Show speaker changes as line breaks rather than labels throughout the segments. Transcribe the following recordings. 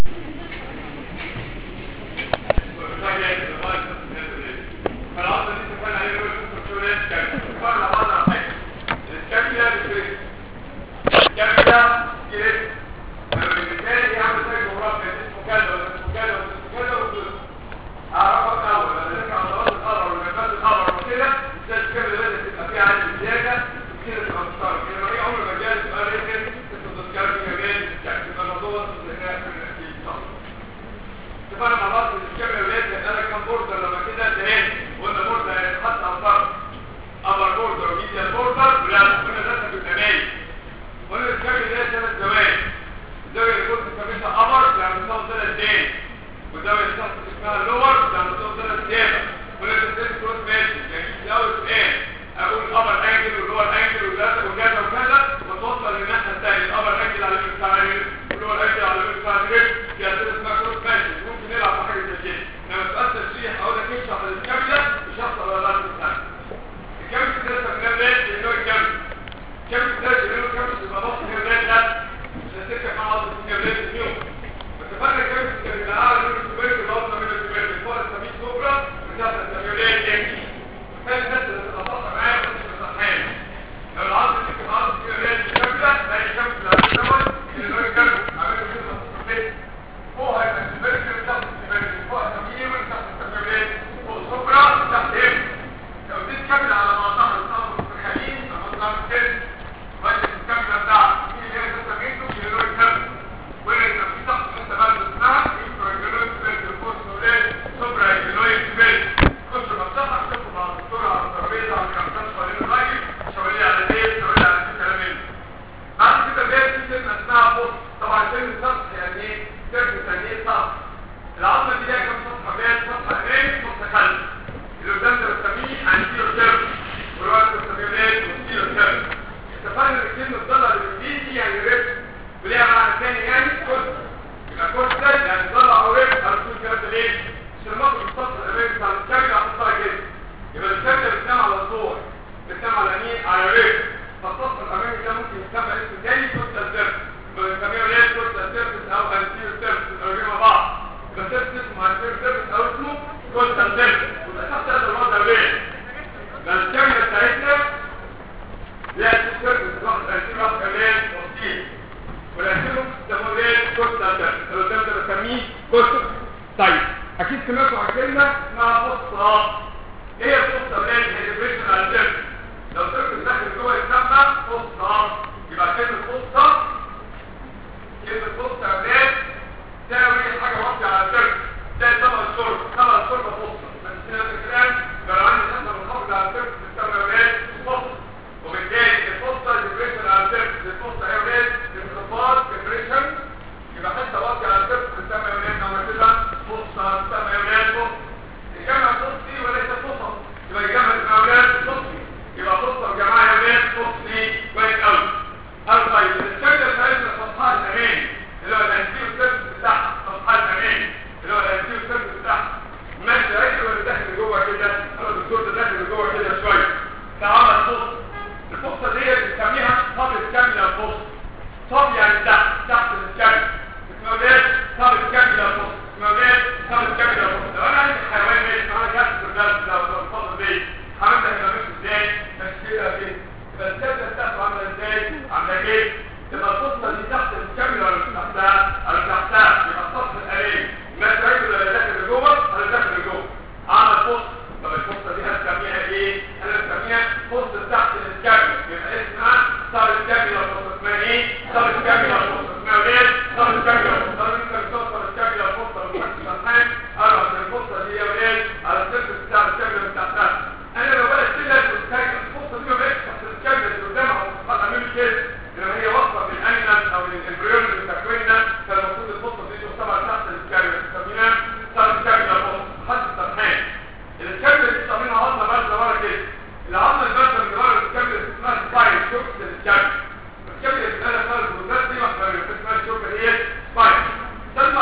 تسمع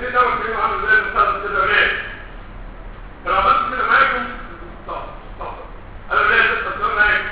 الاثنين دوت كانوا عامل زي المثلث كده ليه فلو عملت كده معاكم طب طب انا ليه تستخدم معاكم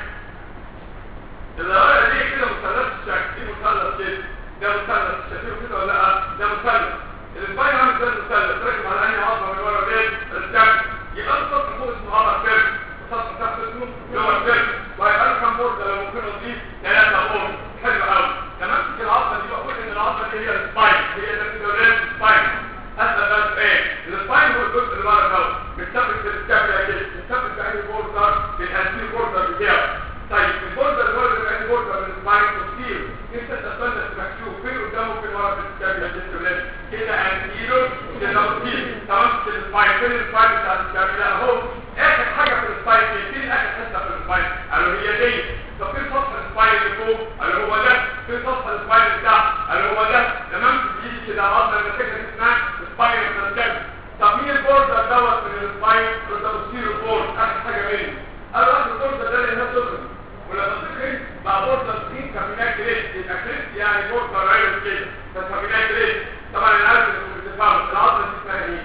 الدوائر دي كده مثلث الشكل دي مثلث كده ده مثلث شايفينه كده ولا لا ده مثلث الاسباين عامل زي المثلث راكب على انهي عظمه من ورا ليه الكف يبقى السطح فوق اسمه عضله كيرف السطح تحت اسمه لور كيرف وهيبقى له كام بورده لو ممكن نضيف ثلاثه بورد حلو قوي لما امسك العظمه دي بقول ان العظمه دي هي السباين هي الاسباين سباين اسال بس ايه السباين هو الجزء اللي ورا دوت بيتثبت في الكابيلا كده بيتثبت في اي بوردر بالانتير بوردر بتاعه طيب البوردر اللي هو اللي بيبقى بوردر من السباين كتير انت تتمنى مكشوف فين قدامه فين ورا في الكابيلا كده كده انتيرو كده كتير تمام كده السباين فين السباين بتاع الكابيلا اهو اخر حاجه في السباين فين فين اخر حته في السباين قالوا هي دي طب فين سطح السباين اللي فوق قالوا هو ده فين سطح السباين اللي تحت قالوا هو ده تمام بيجي كده عضله اللي فكره اسمها السباين بتاعتك طب مين البوردر دوت من السباين ده بتصير البورد اخر حاجه منه قالوا اخر البوردر ده اللي هي صغر ولما تخرج بقى بوردر سكين كابينات كريس يبقى كريس يعني بوردر عيل كده فكابينات كريس طبعا العدد اللي بتفهم العضله دي اسمها ايه؟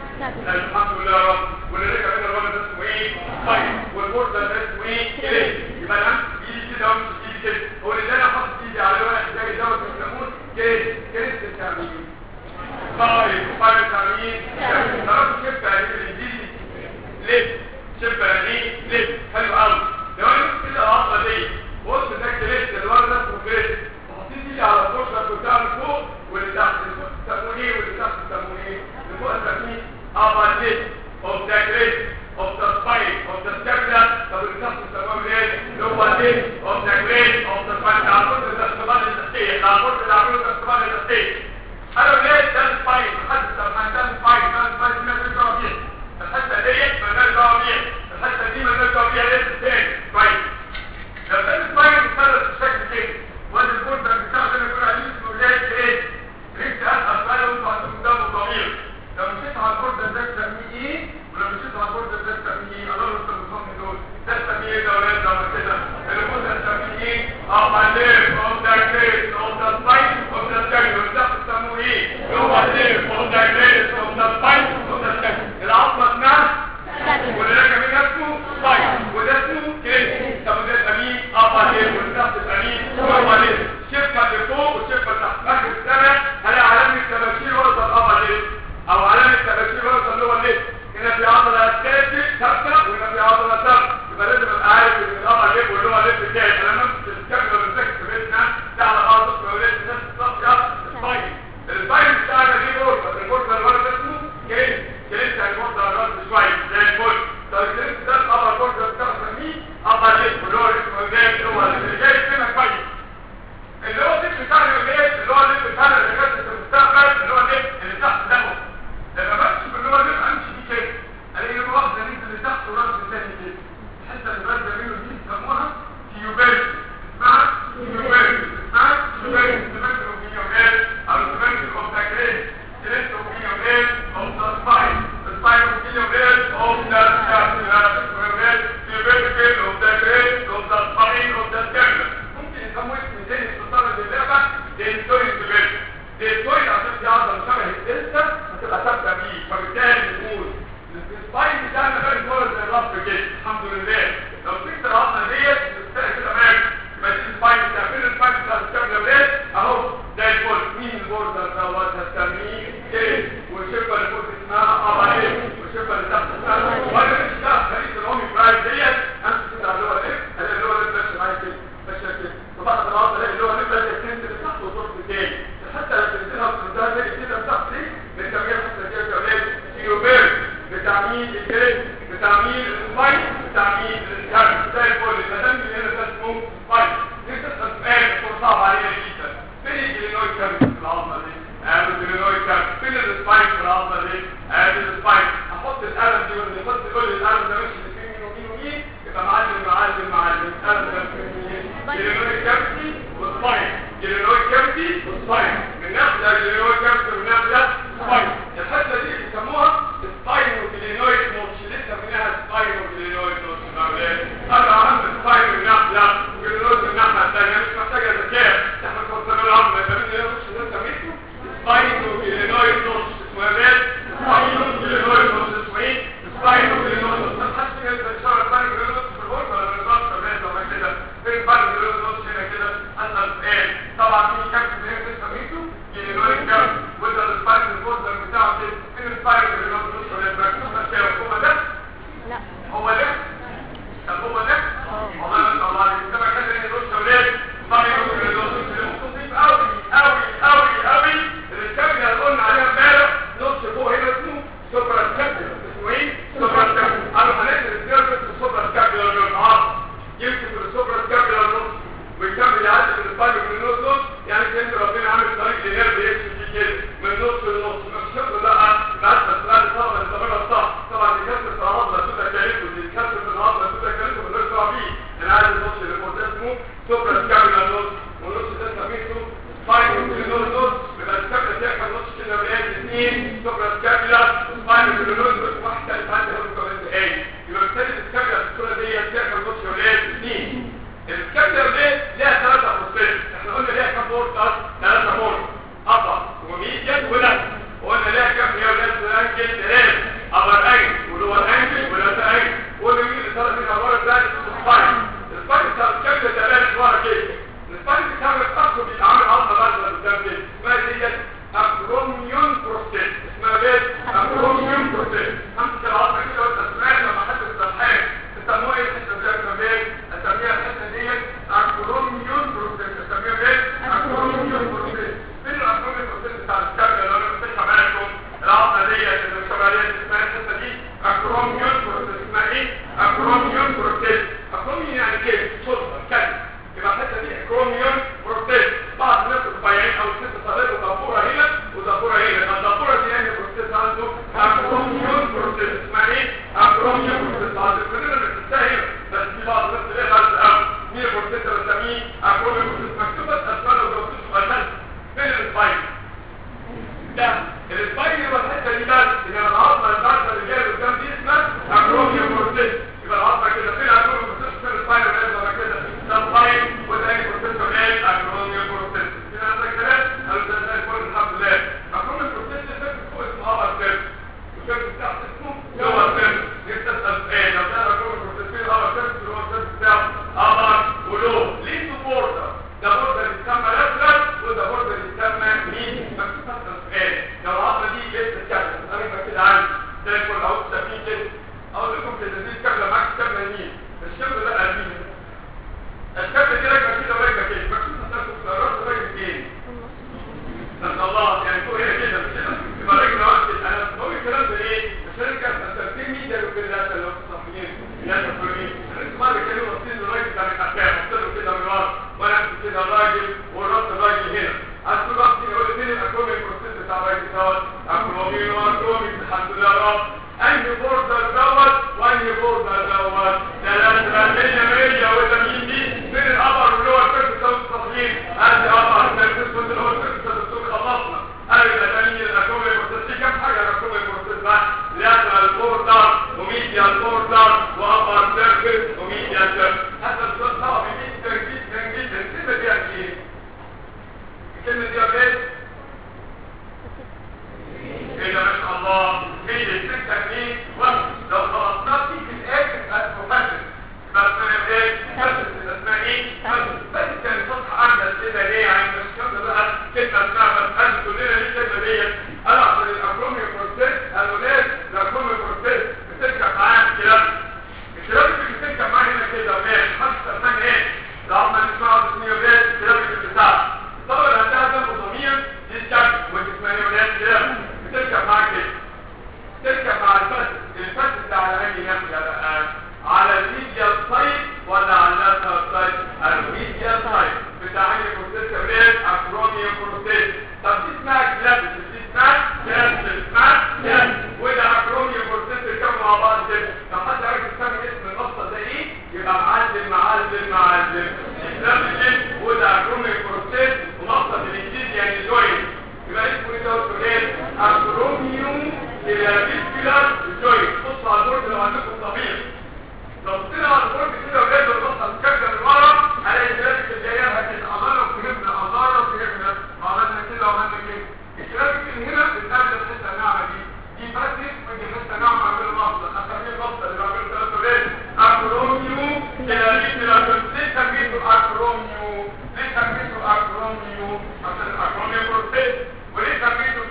الحمد لله يا رب واللي رجع من الراجل ده اسمه ايه؟ طيب والبوردر ده اسمه ايه؟ كريس يبقى انا ايدي كده وامشي ايدي كده هو اللي انا حاطط ايدي عليه وانا احتاج دوت بيسموه كريس كريس التعميم طيب طيب التعميم تعرفوا شفت يعني بالانجليزي ليه؟ شفت يعني ايه؟ ليه؟ حلو قوي لو انا مسك كده العضله دي بص ده كريس الورد ده اسمه كريس وحطيت ايدي على البوردر بتاع اللي فوق واللي تحت بيسموه ايه واللي تحت بيسموه ايه؟ اللي فوق اسميه upper lip of the grade of the spine of the scapula طب اللي تحت بيسموه ايه؟ lower lip of the grade of the spine العمود ده استقبال التسقيح العمود ده العمود ده استقبال التسقيح قالوا ليه ده السباين محدش طب ده السباين ده السباين دي مالناش دعوه بيها الحته ديت مالناش دعوه بيها الحته دي مالناش دعوه بيها ليه تاني كويس لو كان السباين مثلث بالشكل كده وادي البوردر بتاعه زي ما بيقولوا عليه اسمه ريت ايه؟ ريت اسال سؤال وانتوا عندكم قدامه ضمير لو مشيت على البوردر ده تسميه ايه؟ ولو مشيت على البوردر ده تسميه ايه؟ الله يستر بصمم دول ده تسميه ايه ده ولا ده ولا كده البوردر تسميه ايه؟ اه بعدين اوف ذا كريس اوف ذا سباين اوف ذا سكند وده بتسموه ايه؟ هو بعدين اوف ذا كريس اوف ذا سباين اوف ذا سكند العظمه اسمها واللي راجع من اسمه سباين وده اسمه كريس طب ده يبقى مين؟ اه بعدين واللي تحت يبقى مين؟ هو بعدين الشفه اللي فوق والشفه اللي تحت اخر السنه هلاقي علامه التباشير ورا الابر ليه؟ او علامه التباشير ورا اللي هو الليه؟ هنا في عضله اساسي ثابته وهنا في عضله ثابته يبقى لازم ابقى عارف ان الابر ليه واللي هو ليه بتاعي انا لما امسك الكاميرا بمسك في بيتنا ده على بعض الولاد الناس الصفراء السباين السباين بتاعنا دي بورده البورده اللي ورا ده اسمه كريس كريس يعني بورده على الراس شويه زي الفل طب الكريس ده الابر بورده بتاعه مين؟ ابر ليه واللي هو اسمه جاي اللي هو اللي جاي فينا كويس اللي هو الليف بتاعنا الليف اللي هو الليف بتاعنا اللي كانت في المستقبل اللي هو الليف اللي تحت دمه لما بمشي باللي هو الليف امشي بيه كده الاقي له واحده نزل اللي تحت وراس الثاني كده الحته اللي بارزه منه دي بيسموها تيوبيرز اسمها تيوبيرز اسمها تيوبيرز سمنت اوبينيونات او سمنت اوف ذا جريد جريد اوبينيونات اوف ذا سباين سباين اوبينيونات اوف ذا سكابيولار تيوبيرز اوف ذا جريد اوف ذا سباين اوف ذا سكابيولار ممكن يسموه اسم تاني اختصارا للعبه دينتوين سبيل دينتوين عشان دي عضله شبه الدلتا هتبقى ثابته بيه فبالتالي بنقول السباين بتاعنا بقى كوره زي الرف كده الحمد لله لو مسكت العضله ديت بتلاقي كده ماشي يبقى دي السباين بتاع فين السباين بتاع الكابل ده اهو زي الفل مين البوردر دوت هتسميه ايه والشفه اللي فوق اسمها ابايل والشفه اللي تحت اسمها وانا مش شايف خليط الاومي برايد ديت امسك كده على اللي هو الاف الاقي اللي هو الاف ماشي معايا كده ماشي كده وبعد العضله الاقي اللي هو الاف بدات تنزل لتحت وتروح لتاني حتى لو تنزلها وتنزلها تاني كده لتحت دي بنسميها الحته دي كمان تيوبيرز بتعميل الجلد بتعميل السباين بتعميل الكارب زي الفل الكلام اللي هنا ده اسمه سباين دي تسال سؤال يكون صعب علينا جدا فين الجلينوي كارب في العظمه دي؟ ادي الجلينوي كارب فين السباين في العظمه دي؟ ادي السباين احط القلم دي واللي يحط يقول لي القلم ده ماشي فين مين ومين ومين يبقى معلم معلم معلم القلم ده فين مين؟ جلينوي كاربتي وسباين جلينوي كاربتي وسباين من ناحيه جلينوي كاربتي ومن ناحيه سباين الحته دي بيسموها سباينوكلينويد نوتش لسه منها سباينوكلينويد نوتش هذا اهم سباين من ناحيه وكلينويد من الناحيه الثانيه مش محتاجه ذكاء احنا كنا بنلعب ما بين نوتش ده سميته سباينوكلينويد نوتش اسمه اثنين سوبرا سكابيلا سباينال كولونوس واحد ثالث عندي هو كمان ايه يبقى بالتالي السكابيلا في الصوره دي سيركل نص ولاد اثنين السكابيلا دي ليها ثلاثه بروسيس احنا قلنا ليها كام بورد ثلاثه بورد ابر وميديان ولات وقلنا ليها كام هي ولاد انجل ثلاثه ابر انجل ولور انجل ولات انجل وقلنا مين اللي طلع منها ورا ده السباين السباين بتاع السكابيلا ده بارد ورا كده السباين بتاع الاسكو بيتعامل عضله بارده قدام كده اسمها ديت اكروميون بروسيس اسمها ايه اكروميون بروسيس همسك العظمه كده وانت سمعت لما حد الصحيح بيسموها ايه الحته دي اسمها ايه اسميها الحته ديت اكروميون بروسيس اسميها ايه اكروميون بروسيس فين الاكروميون بروسيس بتاع الكابيلا لو انا بفتح معاكم العظمه ديت اللي مش عليها اسمها الحته دي اكروميون بروسيس اسمها ايه اكروميون بروسيس اكروميون يعني كده صدفه كده يبقى الحته دي اكروميون بروسيس بعض الناس الرفيعين او الست صغيره ودبوره هنا ودبوره هنا الدبوره دي يعني بروسيس عنده اكروميون بروسيس اسمها ايه اكروميون بروسيس بعض كلنا بنستاهل بس في بعض الناس اللي هي غلط قوي مين البروسيس اللي بنسميه اكروميون بروسيس مكتوبه اسمها لو جاوبتوش سؤال فين السباين ده السباين هو الحته دي بس انما العظمه البارده اللي جايه قدام دي اسمها اكروميون بروسيس يبقى العظمه كده فين اكروميون بروسيس فين السباين اللي بقى كده ده سباين وده بروسيس كمان اكروميون بروسيس كده عندك كلام قالوا ده زي الفل الحمد لله اكروميون بروسيس ده فوق اسمه ابر سيرف والسيرف بتاعه اسمه لور سيرف نفسي اسال ايه لو ده اكروميون بروسيس فين ابر سيرف اللور سيرف بتاعه ابر ولو ليه بوردر ده بوردر يسمى لاترال وده بوردر يسمى مين مكتوب اسال ايه لو العظمه دي لسه كده انا كده عندي زي الفل اهو شايفين كده اقول لكم كده دي الكاميرا معاك الكاميرا يمين الشبل ده قلبين الكاميرا دي راكبه كده وراكبه كده مكتوب اسال السيارات وراكبه ايه نسال الله يعني فوق هنا كده مش كده يبقى راكبه واحد انا بقول الكلام ده ايه مش هنرجع نستخدم مين ده وكده ده لو صحيين لا تفهمين انتوا ما بتكلموا نصين الراجل ده من الاحكام قلت له كده من ورا وانا امسك كده الراجل والراس الراجل هنا عايز كل واحد يقول لي فين الاكرومي البروسيس بتاع الراجل دوت اكرومي واكرومي الحمد لله يا رب انهي بوردر دوت وانهي بوردر دوت ده لا مية مية وده مين دي فين الابر واللور سيرفيس دوت التصميم ادي ابر سيرفيس واللور سيرفيس يا دكتور خلصنا ايوه ده مين الاكرومي البروسيس دي كام حاجه الاكرومي البروسيس بقى لاترال بوردر وميديال بوردر وابر سيرفيس وميديال سيرفيس هذا السؤال صعب جدا جدا جدا الكلمه دي يعني ايه؟ الكلمه دي يا بيه ايه ده ما شاء الله هي السكه دي وقت لو خلصناها في الاخر هتفهم بس انا ايه بس اسمها ايه بس كان صفحه عامله كده ليه يعني مش كده بقى كلمه اسمها بس قال كلنا ليه الكلمه ديت انا اصل الاكرومي بروسيس الاولاد الاكرومي بروسيس بتركب معاها الكلام الكلام اللي بتركب معاها هنا كده ماشي حتى اسمها ايه لو ما نسمعها باسمها ايه الكلام اللي بتاعها طبعا عندها ده ضمير دي الشكل وانت اسمها ايه ولاد كده بتركب معاك كده تركب مع الفاسد الفاسد ده على اي ناحيه بقى على الميديال سايد ولا على اللاترال سايد الميديال سايد بتاع اي بروسيس ولاد اكرومي بروسيس طب دي اسمها كلابس دي اسمها كلابس اسمها كلابس وده اكرومي بروسيس بيركبوا مع بعض كده لو حد عارف يسمي اسم المقصد ده ايه يبقى معلم معلم معلم كلابس وده اكرومي بروسيس ومقصد الانجليزي يعني جوين يبقى اسمه ايه ده ايه اكروميوم كلابيسكولار جوين بصوا على البورد لو عندكم طبيعي لو بصينا على البورد كده ولاد البصه الكبده من ورا هلاقي الجرافيك الجايه هتتعملوا وفهمنا الله وفهمنا عملنا كده وعملنا كده الجرافيك اللي هنا بتقابل الحته الناعمه دي دي بس ودي حته ناعمه من المصدر اسميه المصدر اللي بعمله ثلاثه ولاد اكروميوم كلابيسكولار جوين ليه سميته اكروميوم ليه سميته اكروميوم عشان الاكروميوم بروسيس وليه سميته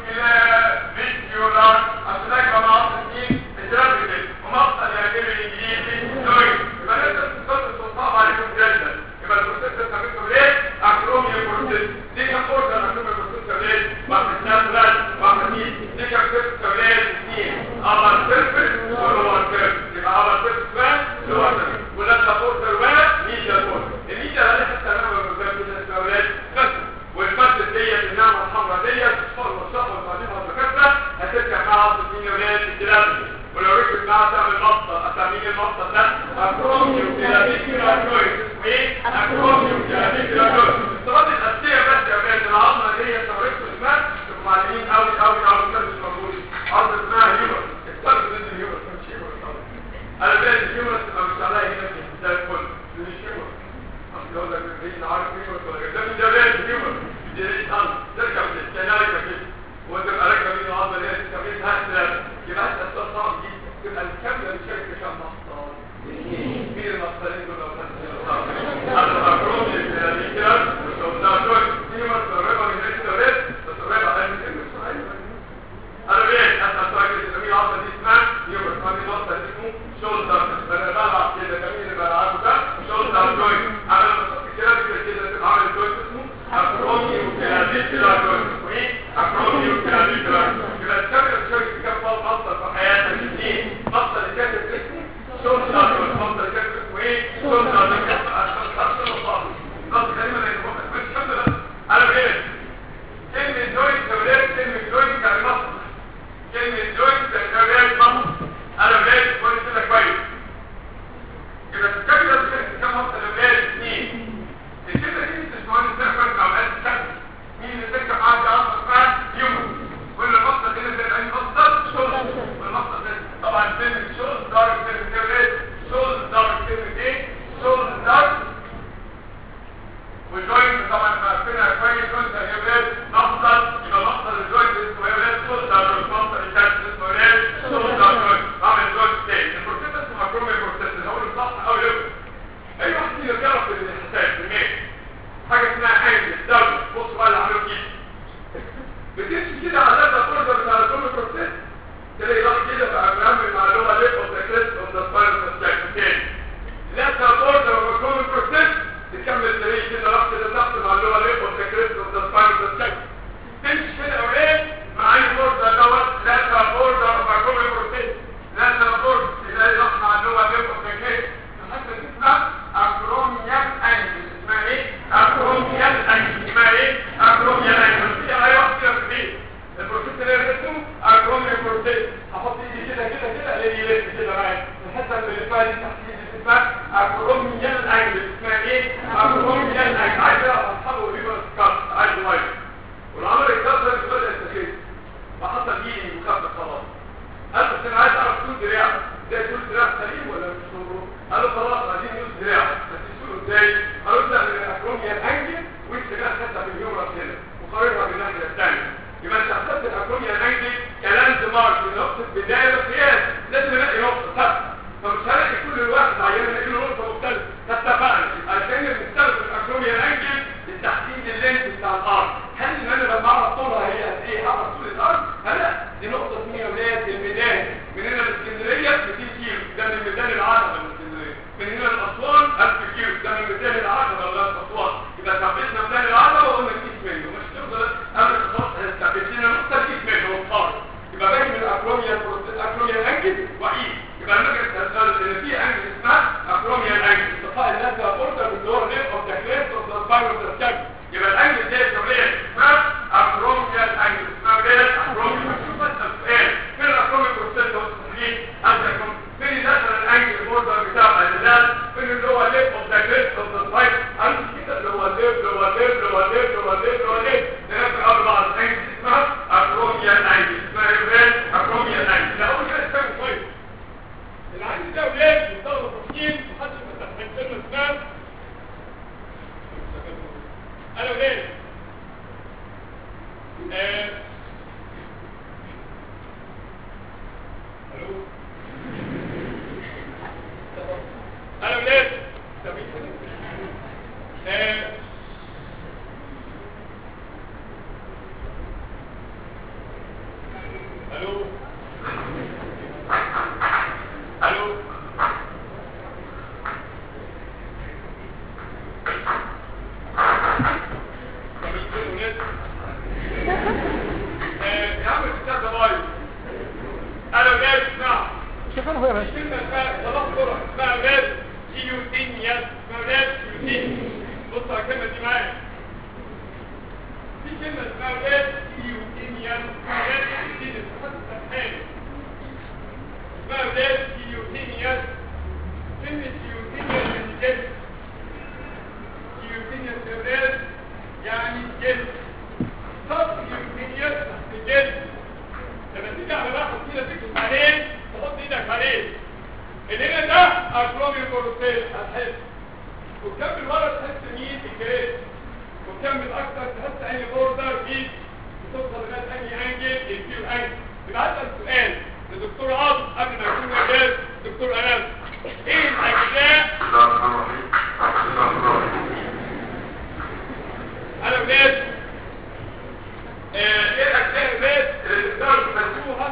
كلابيسكولار عشان اجمع مع اثنين الجرافيك ومقصد يعني الانجليزي جوين يبقى لازم تتصل صعب عليكم جدا يبقى البروسيس ده سميته ليه اكروميوم بروسيس دي كام اوردر اكروميوم بروسيس ليه واحد ناترال واحد دي دي كام سيرفيس ليه اثنين ابر سيرفيس ولور سيرفيس يبقى ابر سيرفيس وان لور سيرفيس ولا اوردر وان ميديا اوردر الميديا اللي حتى انا بقول كده الاولاد بس والفرد ديت النعمه الحمراء ديت تصفر والصفر وبعدين والمكسره هترجع مع عصر الدين ولاد الكلام ولو ركبت معاها تعمل مقطع اسامي المقطع ده اكروميوم كلابيك كلاكويد اسمه ايه؟ اكروميوم كلابيك كلاكويد الصفات الاساسيه بس يا ولاد العظمه دي ثورته اسمها تبقوا معلمين قوي قوي قوي مش ايه هات يبقى انت السؤال صعب جدا يبقى الكامله بتشارك كام مقطع مين المقطعين دول لو كانت الأفراد الكلام والدكتور فيما تقربها من هذه الدولات تقربها أي من أنا بيه أنا سؤال الجميع عصر دي اسمها يوم القادم مصر اسمه شولدر أنا بلعب كده جميل بلعبه ده شولدر جوين أنا لما شفت الكلام كده كده عامل جوين اسمه أفروني وكلابيكولا جوين اسمه إيه؟ أفروني وكلابيكولا يبقى الكاميرا بتشارك في كام فضل أصلا في حياتك الاثنين مصر اللي كانت اسمه شولدر جوين مصر اللي كانت اسمه إيه؟ شولدر جوين نص كلمة لأنه مش كمل بس أنا بقيت كلمة جوينت كولاد كلمة جوينت يعني مصر كلمة جوينت يعني مصر أنا بقيت كويس كده كويس يبقى الكلمة دي كم مصر أنا بقيت اثنين الكلمة دي مش مهندس ده كويس أو قد كم مين اللي تركب عندي أصلا اسمها هيومن كل مصر هنا زي أي مصر شغل والمصر ده طبعا كلمة شغل دار كلمة كولاد شغل دار كلمة إيه شغل دار والجوينت طبعا عارفينها كويس جوينت الهيولاد مفصل يبقى مفصل الجوينت اسمه هيولاد سولدر مفصل الكاس اسمه هيولاد سولدر جوينت اعمل جوينت تاني البروسيس اسمه ماكرومي بروسيس هقول صح او لا اي واحد فينا بيعرف الحساب الميل حاجه اسمها انجل دبل بص بقى اللي عملوه كده بتمشي كده على داتا فولدر بتاع الكرومي بروسيس تلاقي راح كده بقى بيعمل المعلومه ليه اوف ذا كريست اوف ذا سبايرال تاني داتا فولدر وكرومي بروسيس تكمل تاريخ كده رحت لتحت مع اللغه ليه والتكريت والتسبايل والتسبايل تمشي كده او ايه مع اي بورد دوت لا بورد مع كل بروسيس لا بورد تلاقي راح مع اللغه ليه والتكريت الحته دي اسمها اكروميال انجل اسمها ايه اكروميال انجل اسمها ايه اكروميال انجل في اي واحد كده في البيت البروسيس اللي اسمه اكروميال بروسيس هحط ايدي كده كده كده الاقي يلف كده معايا الحته اللي فيها دي تحت ايدي اسمها اكروميال انجل اسمها ايه اكروميال انجل عايز اصحابه ريفر سكارت عايز وايد والعمل الكسر بدا يستفيد وحصل ايدي مخبط خلاص قال بس انا عايز اعرف طول دراع ده طول دراع سليم ولا مش مظبوط قال له خلاص عايزين نص دراع بس تشوفه ازاي قالوا ابدا من الاكروميال انجل وانت بقى خدتها من اليوم هنا وقارنها بالناحيه الثانيه يبقى انت حسبت الاكروميال انجل كلاند مارك نقطه بدايه وقياس لازم الاقي نقطه ثابته فمش هلاقي كل الواحد عيان الاقي له نقطه مختلفه فاتفقنا عشان بنستخدم الاكروميال انجل لتحديد اللينس بتاع الارض هل ان انا لما اعرف طولها هي قد ايه اعرف طول الارض هلا دي نقطه اسمها ولاد الميدان من هنا لاسكندريه 200 كيلو ده من ميدان العتبه لاسكندريه من هنا لاسوان 1000 كيلو ده من ميدان العتبه لغايه اسوان يبقى ثبتنا ميدان العتبه وقلنا نقيس منه مش تفضل قبل خلاص ثبتنا نقطه نقيس منه وخلاص يبقى باقي من الاكروميال الاكروميال انجل وحيد يبقى المجلس هتقول ان في انجل اسمها اكروميال انجل اتفاق الناس بوردر بالدور نيم اوف ذا كليس اوف ذا سبايرال سكاب يبقى الانجل دي الدوليه اسمها اكروميال انجل اسمها ايه اكروميال شوف بس السؤال فين الاكروميال بروسيس هو الصحيح عندكم فين داخل الانجل بوردر بتاع الهلال فين اللي هو ليف اوف ذا كليس اوف ذا سبايرال عندي كده اللي هو ليف اللي هو ليف اللي هو ليف اللي هو ليف اللي هو ليف نفس اربع انجل اسمها اكروميال انجل اسمها ايه اكروميال انجل لا هو كده اسمه كويس العين ده ولاد يطلبوا تفكير محدش مستحق لنا اسمها انا ولاد آه. الو انا ولاد آه. الو الو
شوف انا يا باشا
كلمة اسمها صلاح كرة اسمها اولاد جيوتينيا اسمها اولاد جيوتينيا بص على الكلمة دي معايا في كلمة اسمها اولاد جيوتينيا اسمها اولاد جيوتينيا اسمها السرحان اسمها اولاد جيوتينيا كلمة جيوتينيا يعني جلد جيوتينيا اولاد يعني جلد طب جيوتينيا تحت جلد لما تيجي على واحد كده تكتب عليه تحط ايدك عليه الهنا ده اكرومي كورتيل هتحس وتكمل ورا تحس مين الجريد وتكمل اكتر تحس اني بوردر مين وتوصل لغايه اني انجل الكيو انجل يبقى هسأل سؤال لدكتور عاطف قبل ما يكون مجال دكتور انس ايه الاجزاء
بسم الله الرحمن الرحيم بسم الله الرحمن الرحيم
انا ولاد آه، ايه الاجزاء ولاد اللي تقدروا تفهموها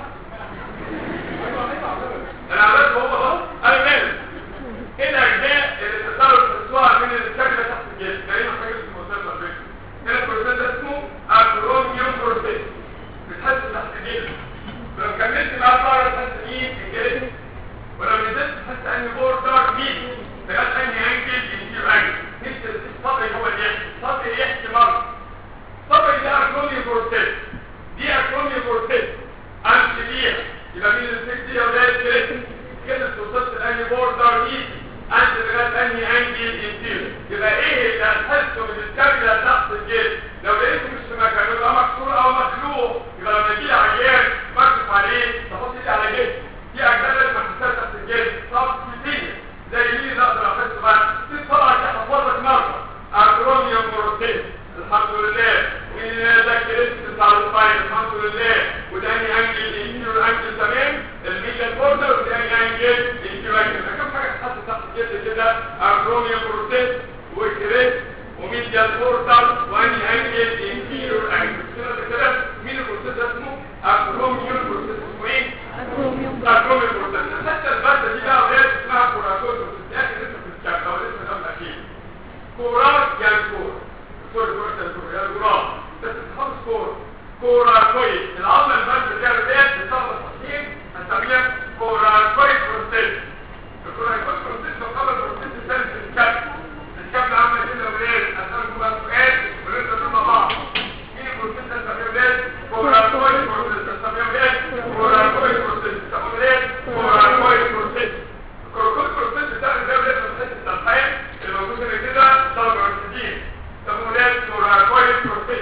انا عملت هو اهو انا ولاد ايه الاجزاء اللي تقدروا تفهموها من الشكل تحت الجسم دايما حاجه اسمها مثلث البيت هنا البروسيس ده اسمه اكروميوم بروسيس بتحس تحت الجسم لو كملت معاه بره تحس مين الجسم ولو نزلت تحس ان بوردر مين لغايه انهي انجل يصير انجل نفس الصدر هو اللي يحكي الصدر يحكي مره الصدر ده اكروميوم بروسيس دي اكروميوم بروسيس امشي بيها يبقى مين الست دي يا ولاد كده كده توصلت لانهي بوردر مين انت لغايه انهي انجل يصير يبقى ايه اللي هتحسه من الكابيلا تحت الجسم لو لقيته مش في مكانه يبقى مكسور او مخلوق يبقى لما يجي لي عيان بكشف عليه بحط ايدي على جسم في اجزاء لازم احسها تحت الجسم طب كتير زي مين اللي اقدر احسه بقى في طبعا هحفظك مره اكروميوم بروتين الحمد لله وده كريست بتاع الفايل الحمد لله وده اني انجل الانتيرو انجل تمام الميديال بوردر وده اني انجل الانتيرو انجل كم حاجه تتحط تحت الجلد كده اكروميوم بروتين وكريست وميديال بوردر واني انجل انتيرو انجل كده كده مين البروتين ده اسمه اكروميوم بروتين اسمه ايه؟
أكروميوم
اكروميوم بروتين حتى الماده دي بقى ولاد اسمها كوراكوز بتتاخد اسمه في الشابتر او الاسم ده الاخير كورات يعني كور سوري كورات يعني كور يعني كورات بس تحفظ كور كوراكويد العظمه المادة دي ولاد بتاخد تصحيح هنسميها كوراكويد بروتين الكوراكويد بروتين تعتبر بروتين الثاني في الكبد الكبد عامله كده ولاد هسألكم بقى سؤال ولاد تدرسوا مع بعض مين البروتين ده نسميه ولاد كوراكويد بروتين نسميه ولاد كوراكويد بروتين نسميه ولاد كوراكويد بروتين الكوراكويد بروتين بتاع ده ولاد من حته التلحيم اللي موجود هنا كده طلب اكسجين نسميه ولاد كوراكويد بروتين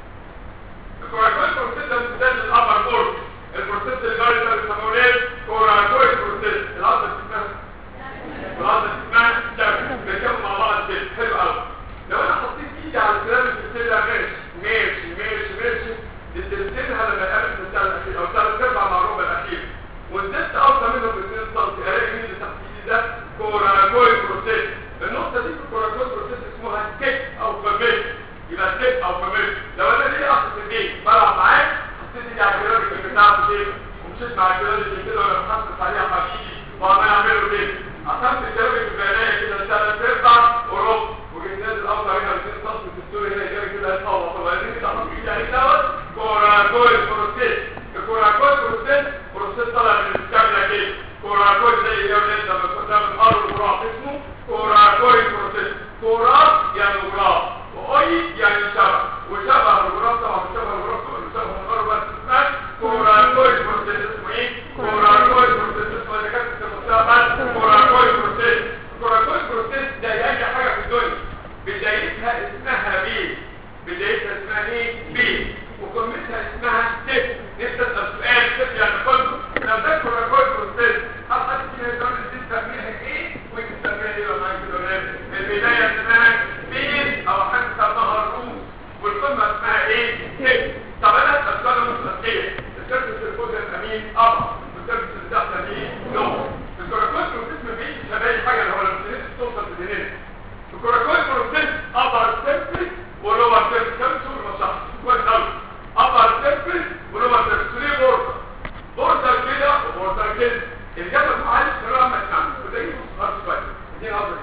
الكوراكويد بروتين ده امتداد للابر بورد البروتين اللي جاي ده بيسموه ولاد كوراكويد بروتين العضله اسمها العضله اسمها شبكه بيركبوا مع بعض كده حلو قوي لو انا حطيت ايدي على الكلام اللي ده ماشي ماشي ماشي ماشي تدرسينها لما يقابل في السنه الاخيره او ثلاث ارباع معروفه الاخير ونزلت اوطى منهم ب 2 سم الاقي مين اللي تحت ايدي ده كوراكويد بروتين النقطه دي في الكوراكويد بروتين اسمها كيك او فاميل يبقى كيك او فاميل لو انا ليه اخد ايدي بلعب معاك حطيت ايدي على الكلام بتاعته كده ومشيت مع الكلام اللي كده وانا محسس عليها حبيبي وعمال اعمله كده قسمت الكلام اللي في عينيا كده ثلاث ارباع وربع وجيت نازل اوطى هنا 2 سم في الدور هنا جاي كده يتطور طب انا كده احط ايدي عليه دوت كوراكويد بروتين الكوراكويد بروتين بروتين طالع من الكامله كده كوراكويد زي ايه يا ولاد لما كنا بنقرا الغراف اسمه كوراكويد بروتين كوراك يعني غراف واي يعني شبه وشبه الغراف طبعا شبه الغراف طبعا شبه الغراف بس اسمها كوراكويد بروتين اسمه ايه كوراكويد بروتين اسمه اللي كانت بتسمى كوراكويد بروتين كوراكويد بروتين ده اي حاجه في الدنيا بدايتها اسمها بي بدايتها اسمها ايه بي وكلمتها اسمها تip نفسي اسال سؤال تip يعني كله لو ده كوراكويد بروتين هل حد فينا يقول لي تسميها ايه وانت تسميها ايه ولا معاك الولاد البدايه اسمها بي او حاجه اسمها الروس والقمه اسمها ايه تip طب انا اسال سؤال مستقيم السيرفس الفوق الامين اب والسيرفس اللي تحت مين نو الكوراكويد بروتين بيجي شبه اي حاجه اللي هو لما تنزل توصل للهنين الكوراكويد بروتين ابر سيرفس ولور سيرفس كم صوره صح كويس قوي ابر سيرفس ولور سيرفس ليه بوردر بوردر كده وبوردر كده الاجابه معلش الصراحه ما تفهمش وده يبص خالص كويس دي نظري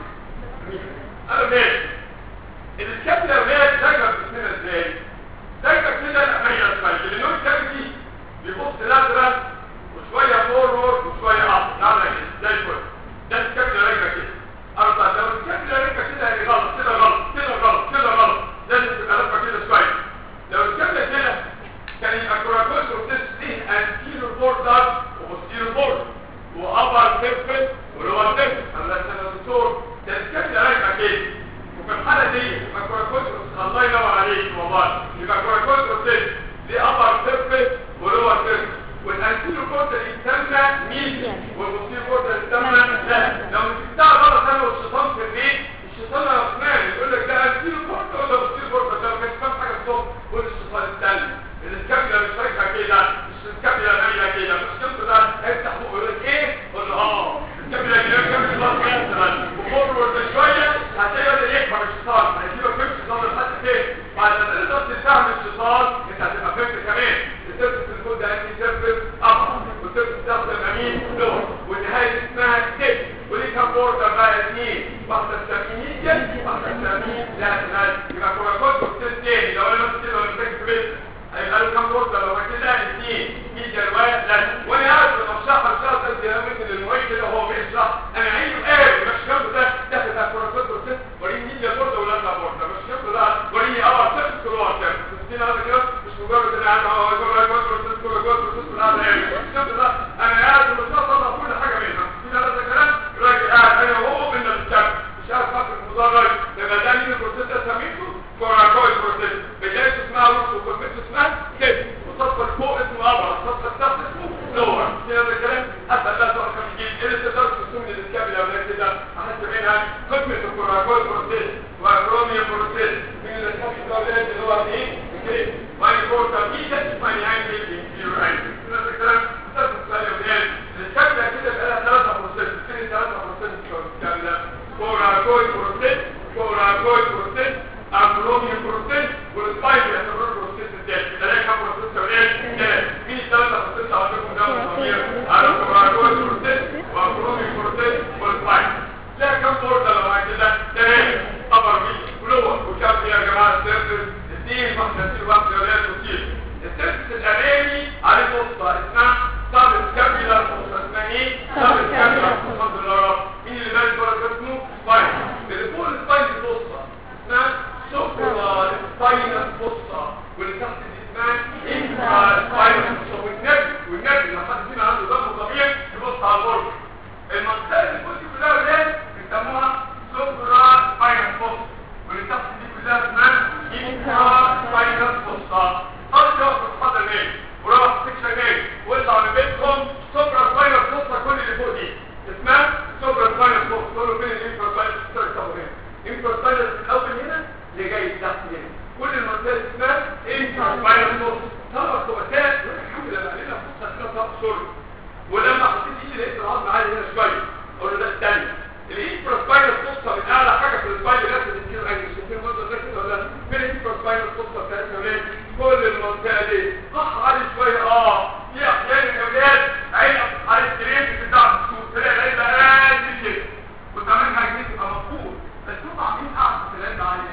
انا ماشي الكابله يا ولاد دايما بتسميها ازاي دايما كده الامية اسفل لانه الكابتي بيبص لازرق وشويه فورورد وشويه اب نعمل كده زي الفل ده الكابله رايقه كده اربع لو الكابله رايقه كده هي غلط كده غلط كده غلط كده غلط لازم تبقى لفه كده شويه لو الكابله كده كان يبقى كوراكوز روتيس دي انتيرو بوردر وبوستيرو بوردر وابر سيرفس ولور سيرفس الله يسلمك يا دكتور ده الكابله رايقه كده وفي الحاله دي يبقى كوراكوز الله ينور عليك والله يبقى كوراكوز روتيس دي ابر سيرفس ولور سيرفس والانتيرو بوردر يسمى ميديان والبوستيرو بوردر يسمى لا لو مسكتها غلط انا والشيطان في البيت الشيطان الرحمن يقول لك ده انتيرو بوردر ولا بوستيرو بوردر ده ما كانش فاهم حاجه الصبح قول الشيطان الثاني الكابيلا مش رايحه كده مش الكابيلا مايله بتستخدم امين لور والنهايه دي اسمها تيب ودي كام بوردر بقى اثنين واحده سامينيجن واحده سامين لا تمام يبقى كوراكوت وكتير تاني لو انا بس كده ولا فاكر بس هيبقى له كام بوردر لو كده اثنين في جروايه لا وانا عارف لما اشرح الشرط ده انا مثل المعيد كده وهو بيشرح انا عينه قاري مش كام ده ده بتاع كوراكوت وكتير وريني مين بوردر ولا لا بوردر مش كام ده وريني اول سيرفس كل واحد كده هذا كده مش مجرد ان انا هو كوراكوت وكتير كوراكوت وكتير هذا يعني مش كام ده انا قاعد وبشرح كل حاجه منها كده هذا كلام راجل قاعد انا وهو من الكتاب مش عارف فاكر المدرج لما ده مين البروسيس ده سميته كوراكوي بروسيس بدايته اسمها روس وكملته اسمها كده والسطح اللي فوق اسمه ابر السطح التحت اسمه لور كده هذا الكلام حتى لا سؤال كان يجيب ايه اللي تقدر تسمي للكابل يا ولاد كده احس منها خدمه الكوراكوي بروسيس واكروميا بروسيس من اللي تحب الدولات اللي هو ايه كده ما يقول تمييز ما يعني ايه كده هذا الكلام ده سؤال يا ولاد الكابل كده بقى لها ثلاثه بروسيس كده ثلاثه بروسيس الكابل ده كوراكوي بروسيس كوراكوي بروسيس اكروميا بروسيس والسبايك يعتبر بروسيس الثالث ده ليه كام بروسيس يا ولاد مين الثلاثه بروسيس عندكم ده مصامير على كوراكوي بروسيس واكروميا بروسيس والسبايك لا كم بورده لو عايز كده ثلاثه ابر مين ولور وكام يا جماعه السيرفس اثنين واحده اثنين واحده يا ولاد وكتير السيرفس الامامي عليه فرصه اسمها صاب الكابيلار فرصه اسمها ايه؟ صاب الكابيلار فرصه بالله مين اللي بالك بره اسمه سبايك اللي فوق السبايك دي فرصه اسمها سوبرا سباينس فرصه واللي تحت دي اسمها انترا سباينس فرصه والنبي والنبي لو حد فينا عنده دم طبيعي يبص على الغرفه المنطقه اللي فوق دي كلها ولاد بيسموها سوبرا سباينس فرصه واللي تحت دي كلها اسمها انترا سباينس فرصه خلاص يا اتفضل نايم وروح سكشن نايم واطلع من بيتكم سوبرا سباينس فرصه كل اللي فوق دي اسمها سوبرا سباينس فرصه تقولوا فين الانترا سباينس فرصه هنا انترا سباينس الاول هنا اللي جاي تحت هنا كل المنطقه اسمها انترا سباينس فرصه طبعا كوباتات الحمد لله علينا فرصه كده طب شرب ولما حطيت ايدي لقيت العظم عالي هنا شويه اقول له ده الثاني الانترا سباينس فرصه من اعلى حاجه في السباين لازم تديله عين مش شايفين المنظر ده كده ولا فين الانترا سباينس فرصه بتاعتنا وليه كل المنطقه دي صح عالي شويه اه في احيانا يا اولاد عين على السرير بتاع السوق تلاقي العين ده قد كده كنت عامل حاجه دي تبقى مفقود بس هم عاملين قاعده في العين عاليه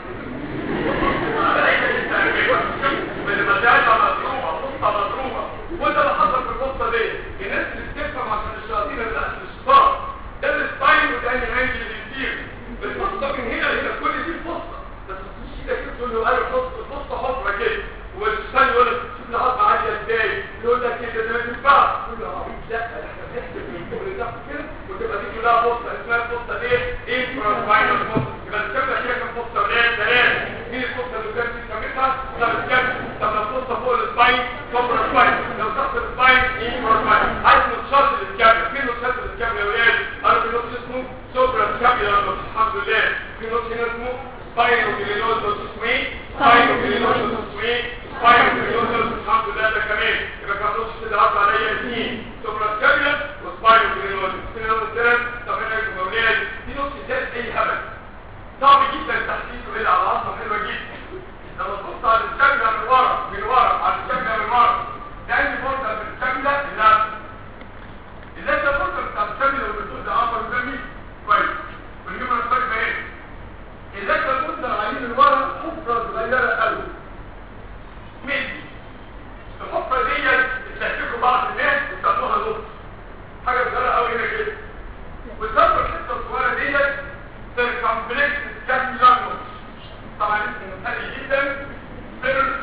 كده المدارة مضروبة قصة مضروبة وده اللي حصل في القصة دي الناس اللي بتفهم عشان الشياطين اللي بقت الشيطان ده السباين وده الانجل اللي كتير القصة من هنا هنا كل دي القصة بس مش ايدك كده تقول له ايوه القصة القصة حفرة كده والثاني يقول لك شوف العظمة عالية ازاي يقول لك كده ده ما ينفعش تقول له اه لا ده احنا بنحسب من فوق لتحت كده وتبقى دي كلها قصة اسمها القصة دي انفرا سباينال قصة يبقى الكاميرا كده كام قصة ولاد ثلاثة مين القصة اللي كانت كاميرا طب الكاميرا طب لو القصة فوق السباين كوبرا سباين لو تحت السباين انفرا سباين عايز نتشاط للكاميرا فين نتشاط للكاميرا يا ولاد انا في نص اسمه سوبرا كاميرا الحمد لله في نص هنا اسمه سباين وكلينوز اسمه ايه سباين وكلينوز اسمه ايه سباين وكلينوز الحمد لله ده كمان يبقى كان نص كده عدى عليا اثنين سوبرا كاميرا وسباين وكلينوز فين نص الثالث طب هنا يا ولاد في نص الثالث اي هبل صعب جدا تحديثه هنا على عصا حلوه جدا لما تبص على الشكلة من ورا من ورا على الشكلة من ورا تاني فرصة من الشكلة لا إذا أنت فرصة بتاع الشكلة والبتوع ده أمر جميل كويس ونجيب لك فرق ايه إذا أنت تبص عليه من ورا حفرة صغيرة قوي ميدي الحفرة دي بتحتكوا بعض الناس بيسموها نص حاجة صغيرة قوي هنا كده وتظهر الحتة الصغيرة ديت سيركمبلكس سكابيولار نوتش طبعا اسم مثالي جدا سير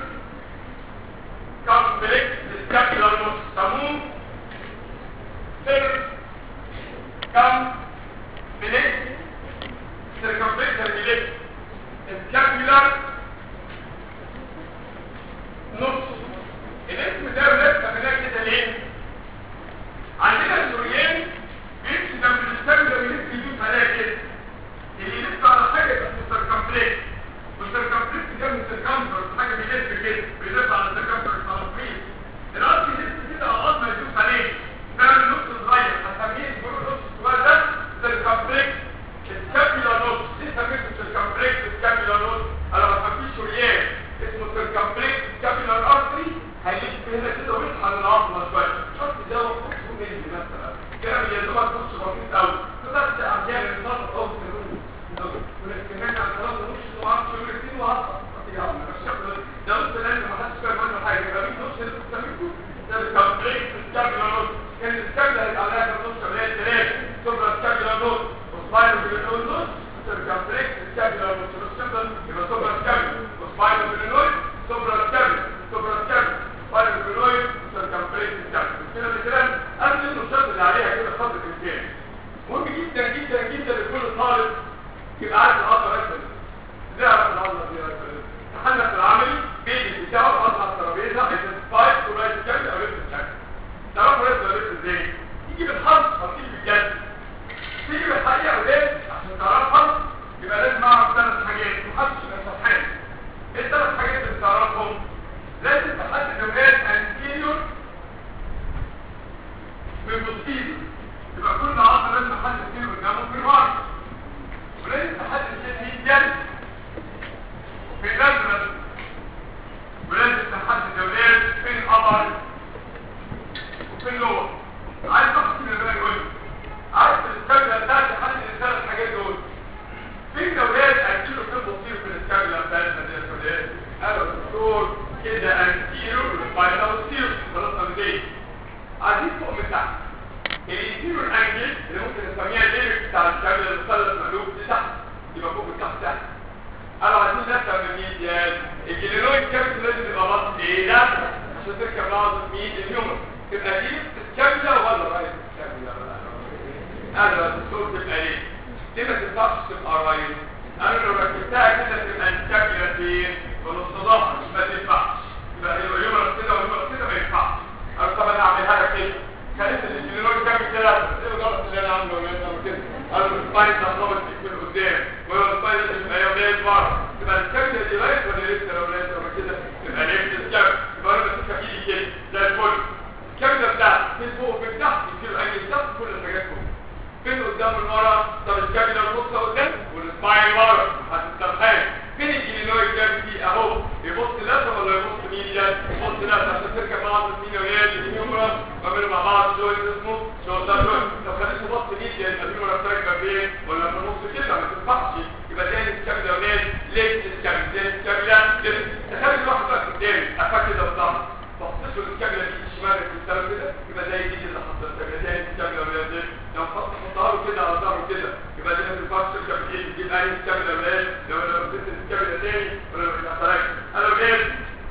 كومبلكس سكابيولار نوتش سموه سير كومبلكس سيركمبلكس سيركمبلكس سكابيولار نوتش الاسم ده ولاد سميناه كده ليه؟ عندنا السوريان بيمشي جنب السكابيولار بيلف يدوس عليها كده اللي يلف على حاجه اسمه سيركمبلكس والسيركمبلكس ده من سيركمبلكس حاجه بيلف كده بيلف على السيركمبلكس على طول الارض يلف كده على الارض ما يدوس عليه ده النص صغير هسميه الجروب النص الصغير ده هندي مثلا كلام يا دوبك نص بسيط قوي تقدر احيانا النص او النص ولكن عن طرف نص وعارف شو كتير وهطلع ده نص لان ما حدش فاهم عنه حاجه يبقى مين نص اللي بتسميه ده الكابريك الكابيلا نص كان الكابيلا هيبقى عليها نص اللي هي ثلاثه ثم الكابيلا نص وسباينال بالنوز نص الكابريك الكابيلا نص السمبل يبقى ثم الكابيلا وسباينال بالنوز ثم الكابيلا ثم الكابيلا سباينال بالنوز الكابريك الكابيلا كده الكلام قبل النشاط اللي عليها كده قدر الامكان مهم جدا جدا جدا لكل طالب يبقى عارف العضله ركز ازاي اعرف العضله دي ركز تحلق العملي بيجي بتاعه العضله على الترابيزه ايدنتيفاي كورايت شكل او ريست شكل تعرفوا ريست ولا ريست ازاي يجي بالحظ او تيجي بالجد تيجي بالحقيقه وليه عشان تعرفها يبقى لازم اعرف ثلاث حاجات محدش يبقى سرحان ايه الثلاث حاجات اللي تعرفهم لازم تحدد اوقات انتيريور من بوستيريور يبقى كل عضله لازم تحدد فيه قدامه في الوقت ولازم تحدد فيه الجد في الازرق ولازم تحدد اولاد فين القمر وفين اللور عايز اخد من الباقي يقول لي عارف الكابيلا بتاعت تحدد الثلاث حاجات دول فين اولاد انتيرو فين بوستيرو في الكابيلا بتاعتنا دي يا اولاد انا دكتور كده انتيرو والسباينال بوستيرو خلاص انا عايزين فوق من تحت الانتيريور انجل اللي ممكن نسميها الليبك بتاع الكابل المثلث مقلوب دي تحت يبقى فوق تحت تحت انا عايزين نفهم من مين ديال الجلينويد كابل لازم يبقى بط ايه ده عشان تركب بعض مين الهيومن تبقى دي الكابلة ولا رايت الكابلة انا الدكتور تبقى ايه ليه ما تنفعش تبقى رايت انا لو ركبتها كده تبقى الكابلة فين في نص ظهر ما تنفعش يبقى الهيومن كده والهيومن كده ما ينفعش انا طب انا اعملها لك ايه خليت الانجليزي كام ثلاثة ايه الغلط اللي انا عامله ولا انا كده قالوا السبايس هتضرب فيك من قدام ولا السبايس تبقى يا ولاد بره تبقى الكابتن دي رايت ولا لسه لو ولاد ولا كده تبقى ليفت الكابتن يبقى انا بمسكها في ايدي كده زي الفل الكابتن بتاعتي من فوق ومن تحت يصير اي تحت كل الحاجات فوق فين قدام من ورا طب الكابتن النص قدام والسباين ورا هتسترخان فين الجلينويد كابتن اهو يبص لازم ولا يبص مين ده يبص لازم عشان تركب بعض مين ولاد الهيومرا وعملوا مع بعض شوية اسمه شو ده شوية لو خليته بص مين يعني الهيومرا ولا بتركب فين ولا في النص كده ما تنفعش يبقى ده الكابتن يا ولاد ليه الكابتن ده الكابتن تخلي الواحد بقى قدامي افكر كده بالظبط بصيت له الكابتن دي الشمال في السلام كده يبقى زي دي اللي حصل الكابتن ده الكابتن يا ولاد لو حط حطها له كده على ظهره كده يبقى دي ما تنفعش تركب ايه تجيب اي الكابتن يا ولاد لو لو بصيت الكابتن تاني ولا لو اتحركت انا ولاد